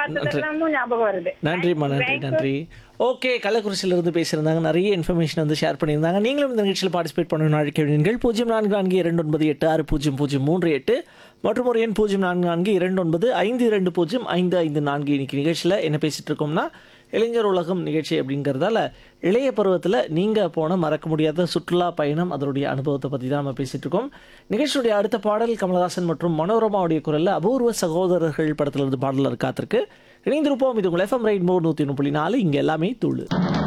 பார்த்ததெல்லாமும் ஞாபகம் வருது நன்றிம்மா நன்றி நன்றி ஓகே கள்ளக்குறிச்சியிலிருந்து பேசியிருந்தாங்க நிறைய இன்ஃபர்மேஷன் வந்து ஷேர் பண்ணியிருந்தாங்க நீங்களும் இந்த நிகழ்ச்சியில் பார்ட்டிசிபேட் பண்ணணும் அழைக்கிறீர்கள் பூஜ்ஜியம் நான்கு நான்கு இரண்டு ஒன்பது எட்டு ஆறு பூஜ்ஜியம் பூஜ்ஜியம் மூன்று எட்டு மற்றும் ஒரு எண் பூஜ்ஜியம் நான்கு நான்கு இரண்டு ஒன்பது ஐந்து இரண்டு பூஜ்ஜியம் ஐந்து ஐந்து நான்கு இன்னைக்கு நிகழ்ச்சியில் என்ன பேசிட்டு இருக்கோம்னா இளைஞர் உலகம் நிகழ்ச்சி அப்படிங்கிறதால இளைய பருவத்தில் நீங்கள் போன மறக்க முடியாத சுற்றுலா பயணம் அதனுடைய அனுபவத்தை பற்றி தான் நம்ம பேசிட்டு இருக்கோம் நிகழ்ச்சியுடைய அடுத்த பாடல் கமலஹாசன் மற்றும் மனோரமாவுடைய குரலில் அபூர்வ சகோதரர்கள் படத்துல இருந்து பாடலர் காத்திருக்கு இணைந்திருப்போம் இது உங்கள் எஃப்எம் ரைட் மோர் நூற்றி ஒன்று புள்ளி நாலு இங்கே எல்லாமே தூளு